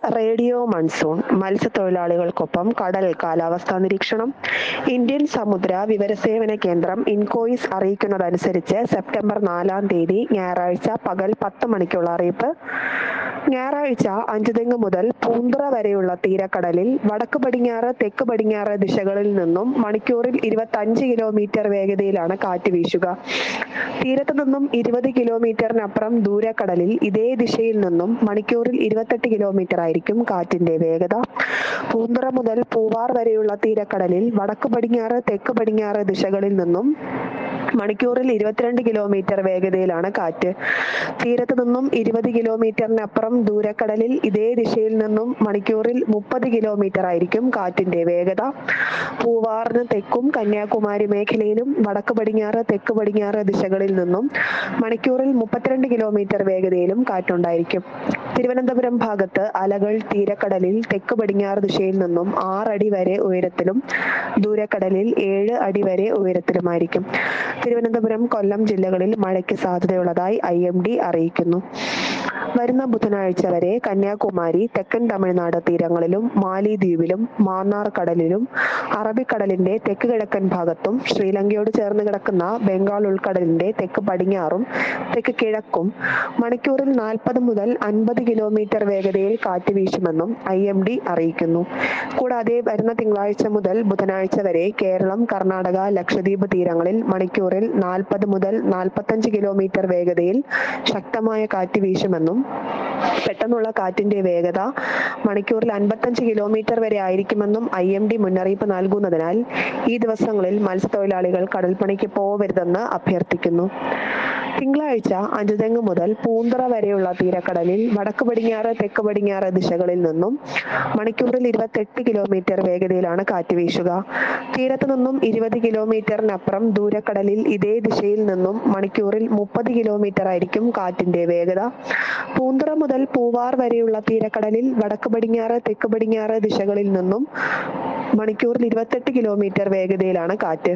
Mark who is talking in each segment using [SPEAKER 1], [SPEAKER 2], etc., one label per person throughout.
[SPEAKER 1] radio monsoon മത്സ്യത്തൊഴിലാളികൾക്കൊപ്പം കടൽ കാലാവസ്ഥാ നിരീക്ഷണം ഇന്ത്യൻ സമുദ്ര വിവരസേവന കേന്ദ്രം ഇൻകോയിസ് അറിയിക്കുന്നതനുസരിച്ച് സെപ്റ്റംബർ നാലാം തീയതി ഞായറാഴ്ച പകൽ പത്ത് മണിക്കുള്ള അറിയിപ്പ് ഞായറാഴ്ച അഞ്ചുതെങ്ങ് മുതൽ പൂന്തറ വരെയുള്ള തീരക്കടലിൽ വടക്ക് പടിഞ്ഞാറ് തെക്ക് പടിഞ്ഞാറ് ദിശകളിൽ നിന്നും മണിക്കൂറിൽ ഇരുപത്തഞ്ച് കിലോമീറ്റർ വേഗതയിലാണ് കാറ്റ് വീശുക തീരത്ത് നിന്നും ഇരുപത് കിലോമീറ്ററിനപ്പുറം ദൂരക്കടലിൽ ഇതേ ദിശയിൽ നിന്നും മണിക്കൂറിൽ ഇരുപത്തെട്ട് കിലോമീറ്റർ ആയിരിക്കും കാറ്റിന്റെ വേഗത പൂന്തറ മുതൽ പൂവാർ വരെയുള്ള തീരക്കടലിൽ വടക്ക് പടിഞ്ഞാറ് തെക്ക് പടിഞ്ഞാറ് ദിശകളിൽ നിന്നും മണിക്കൂറിൽ ഇരുപത്തിരണ്ട് കിലോമീറ്റർ വേഗതയിലാണ് കാറ്റ് തീരത്ത് നിന്നും ഇരുപത് കിലോമീറ്ററിനപ്പുറം ദൂരക്കടലിൽ ഇതേ ദിശയിൽ നിന്നും മണിക്കൂറിൽ മുപ്പത് കിലോമീറ്റർ ആയിരിക്കും കാറ്റിന്റെ വേഗത പൂവാറിന് തെക്കും കന്യാകുമാരി മേഖലയിലും വടക്ക് പടിഞ്ഞാറ് തെക്ക് പടിഞ്ഞാറ് ദിശകളിൽ നിന്നും മണിക്കൂറിൽ മുപ്പത്തിരണ്ട് കിലോമീറ്റർ വേഗതയിലും കാറ്റുണ്ടായിരിക്കും തിരുവനന്തപുരം ഭാഗത്ത് അലകൾ തീരക്കടലിൽ തെക്ക് പടിഞ്ഞാറ് ദിശയിൽ നിന്നും ആറടി വരെ ഉയരത്തിലും ദൂരക്കടലിൽ ഏഴ് അടി വരെ ഉയരത്തിലുമായിരിക്കും തിരുവനന്തപുരം കൊല്ലം ജില്ലകളിൽ മഴയ്ക്ക് സാധ്യതയുള്ളതായി ഐ എം ഡി അറിയിക്കുന്നു വരുന്ന ബുധനാഴ്ച വരെ കന്യാകുമാരി തെക്കൻ തമിഴ്നാട് തീരങ്ങളിലും മാലിദ്വീപിലും മാന്നാർ കടലിലും അറബിക്കടലിന്റെ തെക്ക് കിഴക്കൻ ഭാഗത്തും ശ്രീലങ്കയോട് ചേർന്ന് കിടക്കുന്ന ബംഗാൾ ഉൾക്കടലിന്റെ തെക്ക് പടിഞ്ഞാറും തെക്ക് കിഴക്കും മണിക്കൂറിൽ നാൽപ്പത് മുതൽ അൻപത് കിലോമീറ്റർ വേഗതയിൽ കാറ്റ് വീശുമെന്നും ഐ എം ഡി അറിയിക്കുന്നു കൂടാതെ വരുന്ന തിങ്കളാഴ്ച മുതൽ ബുധനാഴ്ച വരെ കേരളം കർണാടക ലക്ഷദ്വീപ് തീരങ്ങളിൽ മണിക്കൂറിൽ നാൽപ്പത് മുതൽ നാൽപ്പത്തഞ്ച് കിലോമീറ്റർ വേഗതയിൽ ശക്തമായ കാറ്റ് വീശുമെന്നും പെട്ടെന്നുള്ള കാറ്റിന്റെ വേഗത മണിക്കൂറിൽ അൻപത്തഞ്ച് കിലോമീറ്റർ വരെ ആയിരിക്കുമെന്നും ഐ എം ഡി മുന്നറിയിപ്പ് നൽകുന്നതിനാൽ ഈ ദിവസങ്ങളിൽ മത്സ്യത്തൊഴിലാളികൾ കടൽപ്പണിക്ക് പോവരുതെന്ന് അഭ്യർത്ഥിക്കുന്നു തിങ്കളാഴ്ച അഞ്ചുതെങ്ങ് മുതൽ പൂന്തറ വരെയുള്ള തീരക്കടലിൽ വടക്ക് പടിഞ്ഞാറ് തെക്ക് പടിഞ്ഞാറ് ദിശകളിൽ നിന്നും മണിക്കൂറിൽ ഇരുപത്തെട്ട് കിലോമീറ്റർ വേഗതയിലാണ് കാറ്റ് വീശുക തീരത്ത് നിന്നും ഇരുപത് കിലോമീറ്ററിനപ്പുറം ദൂരക്കടലിൽ ഇതേ ദിശയിൽ നിന്നും മണിക്കൂറിൽ മുപ്പത് കിലോമീറ്റർ ആയിരിക്കും കാറ്റിന്റെ വേഗത പൂന്തറ മുതൽ പൂവാർ വരെയുള്ള തീരക്കടലിൽ വടക്ക് പടിഞ്ഞാറ് തെക്ക് പടിഞ്ഞാറ് ദിശകളിൽ നിന്നും മണിക്കൂറിൽ ഇരുപത്തെട്ട് കിലോമീറ്റർ വേഗതയിലാണ് കാറ്റ്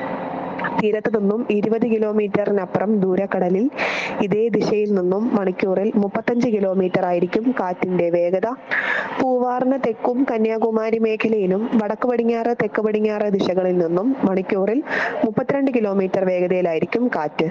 [SPEAKER 1] തീരത്ത് നിന്നും ഇരുപത് കിലോമീറ്ററിനപ്പുറം ദൂരക്കടലിൽ ഇതേ ദിശയിൽ നിന്നും മണിക്കൂറിൽ മുപ്പത്തഞ്ച് കിലോമീറ്റർ ആയിരിക്കും കാറ്റിന്റെ വേഗത പൂവാറിന് തെക്കും കന്യാകുമാരി മേഖലയിലും വടക്ക് പടിഞ്ഞാറ് തെക്ക് പടിഞ്ഞാറ് ദിശകളിൽ നിന്നും മണിക്കൂറിൽ മുപ്പത്തിരണ്ട് കിലോമീറ്റർ വേഗതയിലായിരിക്കും കാറ്റ്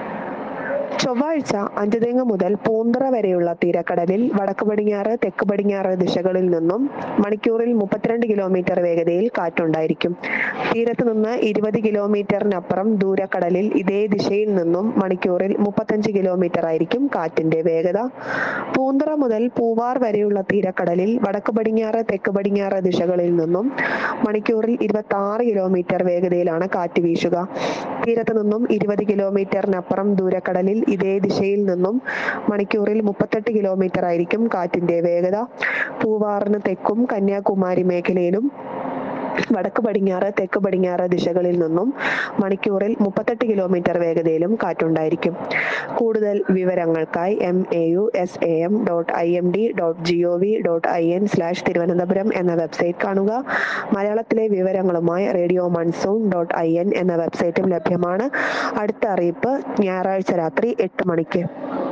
[SPEAKER 1] ചൊവ്വാഴ്ച അഞ്ചുതെങ്ങ് മുതൽ പൂന്തറ വരെയുള്ള തീരക്കടലിൽ വടക്ക് പടിഞ്ഞാറ് തെക്ക് പടിഞ്ഞാറ് ദിശകളിൽ നിന്നും മണിക്കൂറിൽ മുപ്പത്തിരണ്ട് കിലോമീറ്റർ വേഗതയിൽ കാറ്റുണ്ടായിരിക്കും തീരത്ത് നിന്ന് ഇരുപത് കിലോമീറ്ററിനപ്പുറം ദൂരക്കടലിൽ ഇതേ ദിശയിൽ നിന്നും മണിക്കൂറിൽ മുപ്പത്തഞ്ച് കിലോമീറ്റർ ആയിരിക്കും കാറ്റിന്റെ വേഗത പൂന്തറ മുതൽ പൂവാർ വരെയുള്ള തീരക്കടലിൽ വടക്ക് പടിഞ്ഞാറ് തെക്ക് പടിഞ്ഞാറ് ദിശകളിൽ നിന്നും മണിക്കൂറിൽ ഇരുപത്തി ആറ് കിലോമീറ്റർ വേഗതയിലാണ് കാറ്റ് വീശുക തീരത്ത് നിന്നും ഇരുപത് കിലോമീറ്ററിനപ്പുറം ദൂരക്കടലിൽ ഇതേ ദിശയിൽ നിന്നും മണിക്കൂറിൽ മുപ്പത്തെട്ട് കിലോമീറ്റർ ആയിരിക്കും കാറ്റിന്റെ വേഗത പൂവാറിന് തെക്കും കന്യാകുമാരി മേഖലയിലും വടക്ക് പടിഞ്ഞാറ് തെക്ക് പടിഞ്ഞാറ് ദിശകളിൽ നിന്നും മണിക്കൂറിൽ മുപ്പത്തെട്ട് കിലോമീറ്റർ വേഗതയിലും കാറ്റുണ്ടായിരിക്കും കൂടുതൽ വിവരങ്ങൾക്കായി M A U S A M dot I M D dot G O V dot I N slash Thiruvananthapuram എന്ന വെബ്സൈറ്റ് കാണുക മലയാളത്തിലെ വിവരങ്ങളുമായി radio monsoon dot I N എന്ന വെബ്സൈറ്റും ലഭ്യമാണ് അടുത്ത അറിയിപ്പ് ഞായറാഴ്ച രാത്രി എട്ട് മണിക്ക്